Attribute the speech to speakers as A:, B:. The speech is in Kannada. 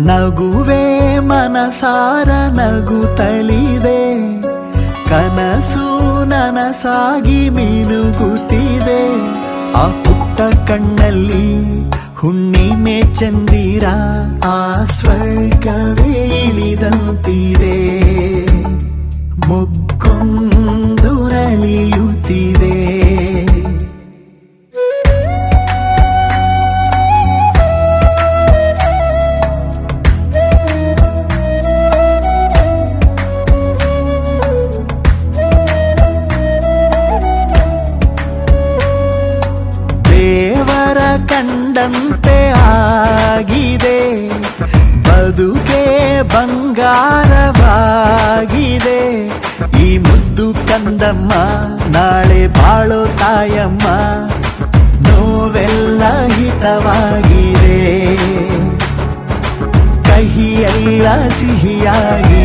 A: ನಗುವೆ ಮನಸಾರ ನಗುತ್ತಲಿದೆ ಕನಸು ನನಸಾಗಿ ಮೀನುಗುತ್ತಿದೆ ಆ ಪುಟ್ಟ ಕಣ್ಣಲ್ಲಿ ಹುಣ್ಣಿಮೆ ಚಂದಿರ ಆ ಸ್ವರ್ಗವೇ ಇಳಿದಂತಿದೆ ಮುಕ್ಕೊಂದು ನಲಿಯುತ್ತಿದೆ ದೇವರ ಕಂಡಂತೆ ಆಗಿದೆ ಬದುಕೆ ಬಂಗಾರವಾಗಿದೆ ಈ ಮುದ್ದು ಕಂದಮ್ಮ ನಾಳೆ ಬಾಳೋ ತಾಯಮ್ಮ ನೋವೆಲ್ಲ ಹಿತವಾಗಿದೆ ಕಹಿಯೆಲ್ಲ ಸಿಹಿಯಾಗಿದೆ